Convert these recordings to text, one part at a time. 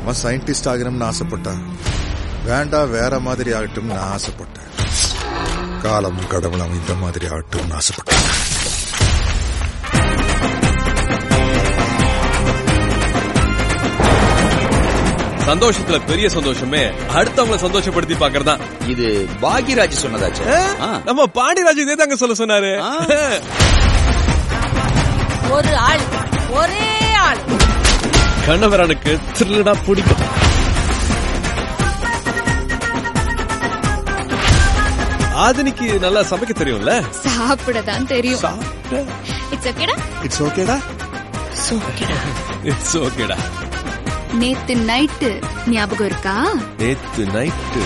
அவன் சயின்டிஸ்ட் ஆகணும்னு ஆசைப்பட்டான் வேண்டாம் வேற மாதிரி ஆகட்டும்னு நான் ஆசைப்பட்டேன் காலம் கடவுள் அவன் இந்த மாதிரி ஆகட்டும்னு ஆசைப்பட்டான் சந்தோஷத்துல பெரிய சந்தோஷமே அடுத்தவங்கள சந்தோஷப்படுத்தி பாக்குறதா இது பாக்யராஜ் சொன்னதாச்சு ஆ. நம்ம பாண்டியராஜ் இதே தாங்க சொல்ல சொன்னாரு ஆ. ஒரு ஆள் ஒரே ஆள் கண்ணவரனுக்கு திருடா பிடிக்கும் ஆதினிக்கு நல்லா சமைக்க தெரியும்ல சாப்பிட தான் தெரியும் இட்ஸ் ஓகேடா இட்ஸ் ஓகேடா இட்ஸ் ஓகேடா நேத்து நைட்டு ஞாபகம் இருக்கா நேத்து நைட்டு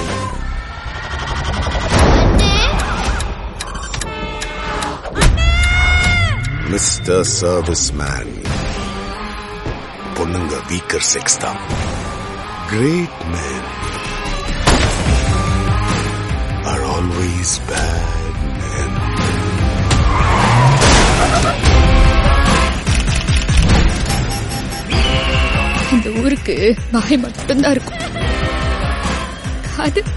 மிஸ்டர் சர்வீஸ் மேன் பொண்ணுங்க வீக்கர் செக்ஸ் தான் great man are always bad man இந்த ஊருக்கு வாய் மட்டும்தான் இருக்கும் அது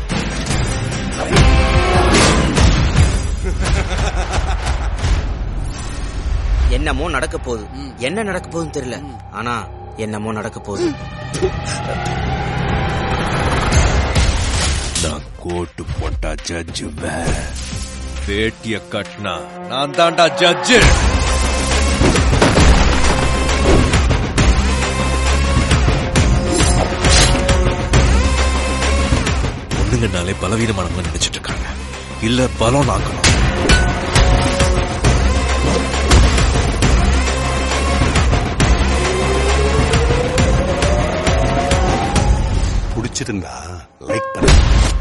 என்னமோ நடக்க போகுது என்ன நடக்க போகுதுன்னு தெரியல ஆனா என்னமோ நடக்க போகுது நான் கோட்டு போட்டா ஜட்ஜு வேற வேட்டிய கட்டினா நான் தாண்டா ஜட்ஜு பொண்ணுங்கனாலே பலவீனமானவங்க நினைச்சிட்டு இருக்காங்க இல்ல பலம் நாக்கணும் பிடிச்சிருந்தா லைக் பண்ணு